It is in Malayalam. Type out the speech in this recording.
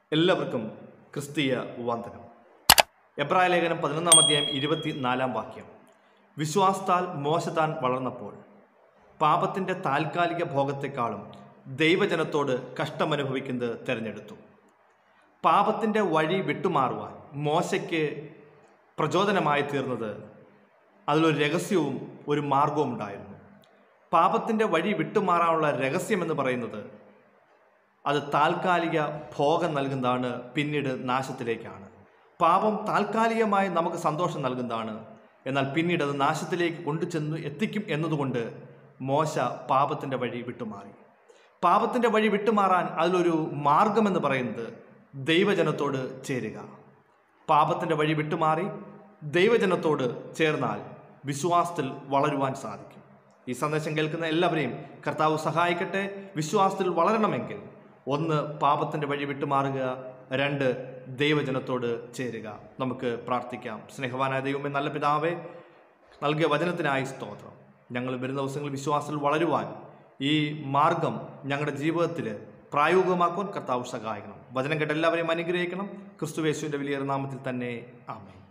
എല്ലാവർക്കും ക്രിസ്തീയ വന്ദനം എബ്രായ ലേഖനം പതിനൊന്നാം അധ്യായം ഇരുപത്തി നാലാം വാക്യം വിശ്വാസത്താൽ മോശത്താൻ വളർന്നപ്പോൾ പാപത്തിൻ്റെ താൽക്കാലിക ഭോഗത്തെക്കാളും ദൈവജനത്തോട് കഷ്ടമനുഭവിക്കുന്നത് തിരഞ്ഞെടുത്തു പാപത്തിൻ്റെ വഴി വിട്ടുമാറുവാൻ മോശയ്ക്ക് പ്രചോദനമായി തീർന്നത് അതിലൊരു രഹസ്യവും ഒരു മാർഗവും ഉണ്ടായിരുന്നു പാപത്തിൻ്റെ വഴി വിട്ടുമാറാനുള്ള രഹസ്യം എന്ന് പറയുന്നത് അത് താൽക്കാലിക ഭോഗം നൽകുന്നതാണ് പിന്നീട് നാശത്തിലേക്കാണ് പാപം താൽക്കാലികമായി നമുക്ക് സന്തോഷം നൽകുന്നതാണ് എന്നാൽ പിന്നീട് അത് നാശത്തിലേക്ക് കൊണ്ടുചെന്ന് എത്തിക്കും എന്നതുകൊണ്ട് മോശ പാപത്തിൻ്റെ വഴി വിട്ടുമാറി പാപത്തിൻ്റെ വഴി വിട്ടുമാറാൻ അതിലൊരു മാർഗമെന്ന് പറയുന്നത് ദൈവജനത്തോട് ചേരുക പാപത്തിൻ്റെ വഴി വിട്ടുമാറി ദൈവജനത്തോട് ചേർന്നാൽ വിശ്വാസത്തിൽ വളരുവാൻ സാധിക്കും ഈ സന്ദേശം കേൾക്കുന്ന എല്ലാവരെയും കർത്താവ് സഹായിക്കട്ടെ വിശ്വാസത്തിൽ വളരണമെങ്കിൽ ഒന്ന് പാപത്തിൻ്റെ വഴി വിട്ടുമാറുക രണ്ട് ദൈവജനത്തോട് ചേരുക നമുക്ക് പ്രാർത്ഥിക്കാം സ്നേഹവാനായ ദൈവമേ നല്ല പിതാവേ നൽകിയ വചനത്തിനായി സ്തോത്രം ഞങ്ങൾ വരുന്ന ദിവസങ്ങളിൽ വിശ്വാസത്തിൽ വളരുവാൻ ഈ മാർഗം ഞങ്ങളുടെ ജീവിതത്തിൽ പ്രായോഗികമാക്കുവാൻ കർത്താവ് സഹായിക്കണം വചനം കേട്ട് എല്ലാവരെയും അനുഗ്രഹിക്കണം ക്രിസ്തുവേശുവിൻ്റെ വലിയ നാമത്തിൽ തന്നെ ആമേ